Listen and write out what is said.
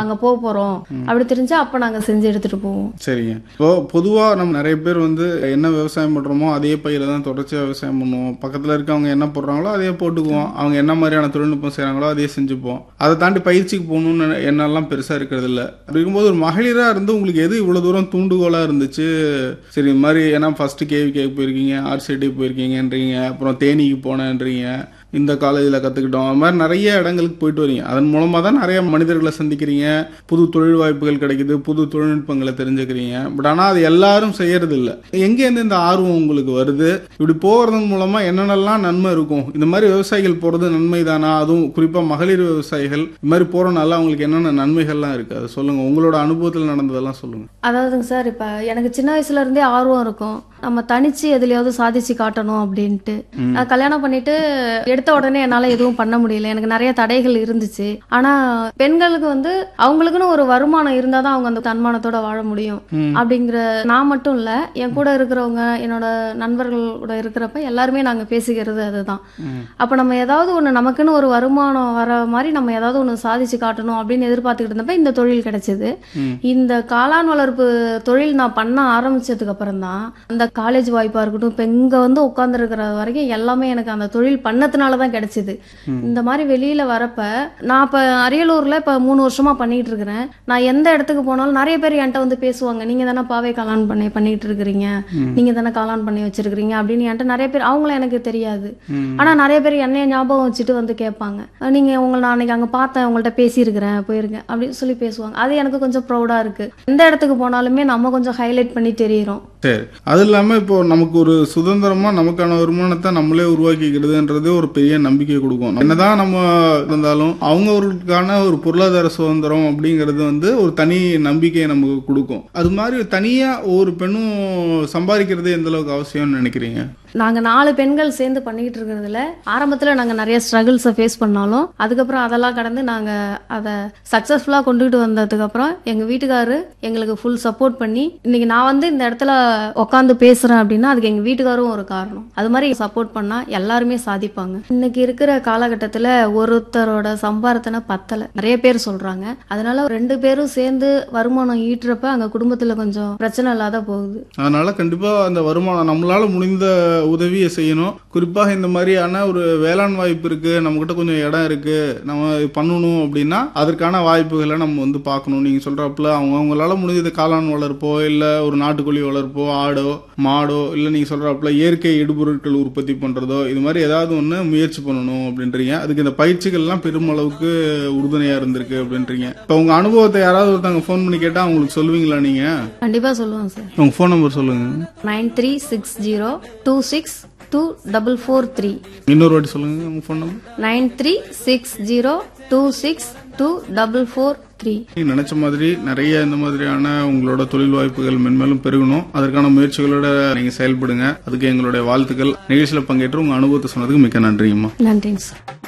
அங்க போக போறோம் அப்படி தெரிஞ்சா அப்ப நாங்க செஞ்சு எடுத்துட்டு போவோம் சரிங்க இப்போ பொதுவா நம்ம நிறைய பேர் வந்து என்ன விவசாயம் பண்றோமோ அதே பயிரை தான் தொடர்ச்சியா விவசாயம் பண்ணுவோம் பக்கத்துல இருக்கவங்க என்ன போடுறாங்களோ அதே போட்டுக்குவோம் அவங்க என்ன மாதிரியான தொழில்நுட்பம் செய்றாங்களோ அதே செஞ்சுப்போம் அதை தாண்டி பயிற்சிக்கு போகணும்னு எண்ணெல்லாம் பெருசா இருக்கிறது இல்ல அப்படி இருக்கும்போது ஒரு மகளிரா இருந்து உங்களுக்கு எது இவ்வளவு தூரம் தூண்டுகோலா இருந்துச்சு சரி இந்த மாதிரி ஏன்னா ஃபர்ஸ்ட் கேவி கேக்கு போயிருக்கீங்க ஆர்சிடி போயிருக்கீங்கன்றீங்க அப்புறம் தேனிக்கு போனேன்றீங்க இந்த காலேஜில் கற்றுக்கிட்டோம் அது மாதிரி நிறைய இடங்களுக்கு போயிட்டு வரீங்க அதன் மூலமாக தான் நிறைய மனிதர்களை சந்திக்கிறீங்க புது தொழில் வாய்ப்புகள் கிடைக்குது புது தொழில்நுட்பங்களை தெரிஞ்சுக்கிறீங்க பட் ஆனால் அது எல்லாரும் செய்யறது இல்லை எங்கேருந்து இந்த ஆர்வம் உங்களுக்கு வருது இப்படி போகிறதன் மூலமாக என்னென்னலாம் நன்மை இருக்கும் இந்த மாதிரி விவசாயிகள் போகிறது நன்மை தானா அதுவும் குறிப்பாக மகளிர் விவசாயிகள் இந்த மாதிரி போகிறனால அவங்களுக்கு என்னென்ன நன்மைகள்லாம் இருக்குது அதை சொல்லுங்கள் உங்களோட அனுபவத்தில் நடந்ததெல்லாம் சொல்லுங்கள் அதாவதுங்க சார் இப்ப எனக்கு சின்ன வயசுல இருந்தே ஆர்வம் இருக்கும் நம்ம தனிச்சு எதுலயாவது சாதிச்சு காட்டணும் அப்படின்ட்டு நான் கல்யாணம் பண்ணிட்டு எடுத்த உடனே என்னால எதுவும் பண்ண முடியல எனக்கு நிறைய தடைகள் இருந்துச்சு ஆனா பெண்களுக்கு வந்து அவங்களுக்குன்னு ஒரு வருமானம் இருந்தாதான் அவங்க அந்த தன்மானத்தோட வாழ முடியும் அப்படிங்கிற நான் மட்டும் இல்ல என் கூட இருக்கிறவங்க என்னோட நண்பர்கள் கூட இருக்கிறப்ப எல்லாருமே நாங்க பேசிக்கிறது அதுதான் அப்ப நம்ம ஏதாவது ஒண்ணு நமக்குன்னு ஒரு வருமானம் வர மாதிரி நம்ம ஏதாவது ஒண்ணு சாதிச்சு காட்டணும் அப்படின்னு எதிர்பார்த்துக்கிட்டு இருந்தப்ப இந்த தொழில் கிடைச்சது இந்த காளான் வளர்ப்பு தொழில் நான் பண்ண ஆரம்பிச்சதுக்கு அப்புறம் தான் அந்த காலேஜ் வாய்ப்பா இருக்கட்டும் இப்ப இங்க வந்து உட்கார்ந்து இருக்கிற வரைக்கும் எல்லாமே எனக்கு அந்த தொழில் பண்ணதுனால தான் கிடைச்சது இந்த மாதிரி வெளியில வரப்ப நான் இப்ப அரியலூர்ல இப்ப மூணு வருஷமா பண்ணிட்டு இருக்கிறேன் நான் எந்த இடத்துக்கு போனாலும் நிறைய பேர் என்கிட்ட வந்து பேசுவாங்க நீங்க தானே பாவை காளான் பண்ணி பண்ணிட்டு இருக்கிறீங்க நீங்க தானே காளான் பண்ணி வச்சிருக்கிறீங்க அப்படின்னு என்கிட்ட நிறைய பேர் அவங்களும் எனக்கு தெரியாது ஆனா நிறைய பேர் என்னைய ஞாபகம் வச்சுட்டு வந்து கேட்பாங்க அஹ் நீங்க உங்களை நான் அன்னைக்கு அங்க பார்த்தேன் உங்கள்ட்ட பேசியிருக்கிறேன் போயிருக்கேன் அப்படின்னு சொல்லி பேசுவாங்க அது எனக்கு கொஞ்சம் ப்ரௌடா இருக்கு எந்த இடத்துக்கு போனாலுமே நம்ம கொஞ்சம் ஹைலைட் பண்ணி தெரியிறோம் சரி அது இல்லாமல் இப்போ நமக்கு ஒரு சுதந்திரமா நமக்கான வருமானத்தை நம்மளே உருவாக்கிக்கிறதுன்றது ஒரு பெரிய நம்பிக்கை கொடுக்கும் என்னதான் நம்ம இருந்தாலும் அவங்கவர்களுக்கான ஒரு பொருளாதார சுதந்திரம் அப்படிங்கிறது வந்து ஒரு தனி நம்பிக்கையை நமக்கு கொடுக்கும் அது மாதிரி தனியா ஒரு பெண்ணும் சம்பாதிக்கிறது எந்த அளவுக்கு அவசியம்னு நினைக்கிறீங்க நாங்க நாலு பெண்கள் சேர்ந்து பண்ணிக்கிட்டு இருக்கிறதுல ஆரம்பத்துல நாங்க நிறைய ஸ்ட்ரகிள்ஸை ஃபேஸ் பண்ணாலும் அதுக்கப்புறம் அதெல்லாம் கடந்து நாங்க அதை சக்சஸ்ஃபுல்லா கொண்டுகிட்டு வந்ததுக்கு அப்புறம் எங்க வீட்டுக்காரரு எங்களுக்கு ஃபுல் சப்போர்ட் பண்ணி இன்னைக்கு நான் வந்து இந்த இடத்துல உட்காந்து பேசுறேன் அப்படின்னா அதுக்கு எங்க வீட்டுக்காரும் ஒரு காரணம் அது மாதிரி சப்போர்ட் பண்ணா எல்லாருமே சாதிப்பாங்க இன்னைக்கு இருக்கிற காலகட்டத்துல ஒருத்தரோட சம்பாரத்தனை பத்தல நிறைய பேர் சொல்றாங்க அதனால ரெண்டு பேரும் சேர்ந்து வருமானம் ஈட்டுறப்ப அங்க குடும்பத்துல கொஞ்சம் பிரச்சனை இல்லாத போகுது அதனால கண்டிப்பா அந்த வருமானம் நம்மளால முடிந்த உதவியை செய்யணும் குறிப்பாக இந்த மாதிரியான ஒரு வேளாண் வாய்ப்பு இருக்கு நம்ம கிட்ட கொஞ்சம் இடம் இருக்கு நம்ம இது பண்ணணும் அப்படின்னா அதற்கான வாய்ப்புகளை நம்ம வந்து பார்க்கணும் நீங்க சொல்றப்பல அவங்க அவங்களால முடிஞ்சது காளான் வளர்ப்போ இல்ல ஒரு நாட்டுக்கோழி வளர்ப்போ ஆடோ மாடோ இல்ல நீங்க சொல்றப்பல இயற்கை இடுபொருட்கள் உற்பத்தி பண்றதோ இது மாதிரி ஏதாவது ஒண்ணு முயற்சி பண்ணணும் அப்படின்றீங்க அதுக்கு இந்த பயிற்சிகள்லாம் பெருமளவுக்கு உறுதுணையா இருந்திருக்கு அப்படின்றீங்க இப்போ உங்க அனுபவத்தை யாராவது ஒருத்தவங்க ஃபோன் பண்ணி கேட்டா அவங்களுக்கு சொல்லுவீங்களா நீங்க கண்டிப்பா சொல்லுவேன் சார் உங்க ஃபோன் நம்பர் சொல்லுங்க nine three six zero two six two double four three இன்னொரு வாட்டி சொல்லுங்க உங்க phone number nine three six zero two six two double four three நீங்க நினைச்ச மாதிரி நிறைய இந்த மாதிரியான உங்களோட தொழில் வாய்ப்புகள் மென்மேலும் பெருகணும் அதற்கான முயற்சிகளோட நீங்க செயல்படுங்க அதுக்கு எங்களுடைய வாழ்த்துக்கள் நிகழ்ச்சியில பங்கேற்று உங்க அனுபவத்தை சொன்னதுக்கு மிக்க நன்றிங்கம்மா நன்றிங்க சார்